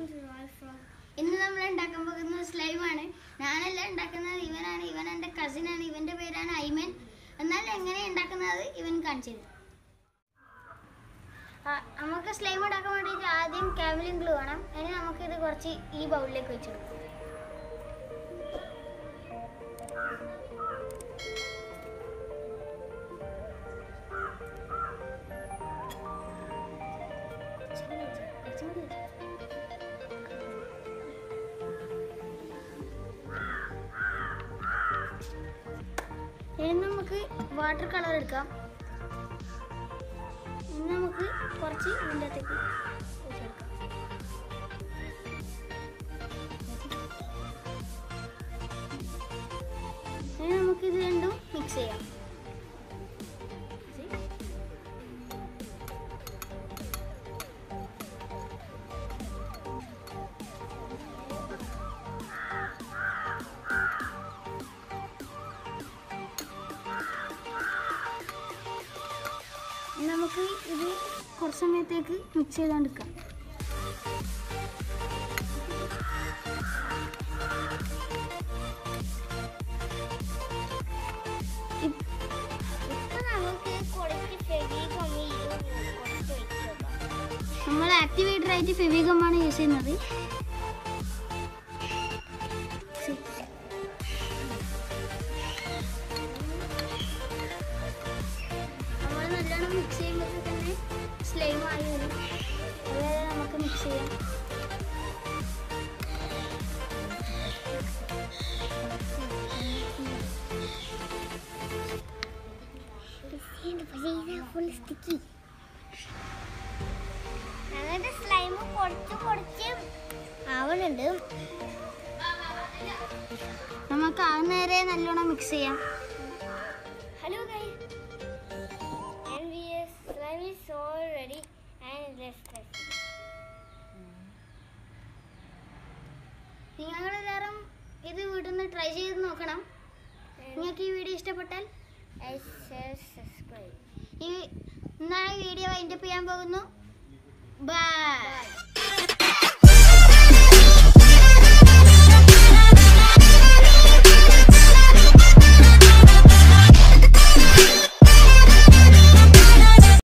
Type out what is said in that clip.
ഇന്ന് നമ്മൾ ഉണ്ടാക്കാൻ പോകുന്ന സ്ലൈമാണ് ഞാനല്ല ഉണ്ടാക്കുന്നത് ഇവനാണ് ഇവൻ എൻ്റെ കസിനാണ് ഇവന്റെ പേരാണ് ഐമൻ എന്നാൽ എങ്ങനെ ഉണ്ടാക്കുന്നത് ഇവൻ കാണിച്ചു തരും ആ, നമുക്ക് സ്ലൈം ഉണ്ടാക്കാൻ വേണ്ടിയിട്ട് ആദ്യം കാവലിൻ ഗ്ലൂ വേണം ഇനി നമുക്കിത് കുറച്ച് ഈ ബൗളിലേക്ക് വെച്ച് കൊടുക്കാം ഇനി നമുക്ക് വാട്ടർ കളർ എടുക്കാം ഇനി നമുക്ക് കുറച്ച് ഇതിൻ്റെ അകത്തേക്ക് ഒഴിച്ചെടുക്കാം ഇനി നമുക്ക് ഇത് രണ്ടും മിക്സ് ചെയ്യാം ഇനി നമുക്ക് ഇത് കുറച്ച് സമയത്തേക്ക് മിക്സ് ചെയ്തുകൊണ്ടിരിക്കാം നമ്മൾ ആക്ടിവേറ്റർ ആയിട്ട് ഫെവിഗമാണ് യൂസ് ചെയ്യുന്നത് നമ്മൾ നല്ലോണം മിക്സ് ചെയ്യുമ്പോൾ തന്നെ സ്ലൈം ആയി വരും അതുവരെ നമുക്ക് മിക്സ് ചെയ്യാം ഫുൾ സ്റ്റിക്കി ഞങ്ങളുടെ സ്ലൈം പൊടിച്ച് പൊടിച്ച് ആവണുണ്ട് നമുക്ക് ആ നേരെ നല്ലോണം മിക്സ് ചെയ്യാം hello guys and we are slime is all ready and let's test it. നിങ്ങളെല്ലാവരും ഇത് വീട്ടിൽ നിന്ന് ട്രൈ ചെയ്ത് നോക്കണം നിങ്ങൾക്ക് ഈ വീഡിയോ ഇഷ്ടപ്പെട്ടാൽ Like, share, subscribe. ഈ ഇന്നാണ് വീഡിയോ വൈൻഡപ്പ് ചെയ്യാൻ പോകുന്നു ബൈ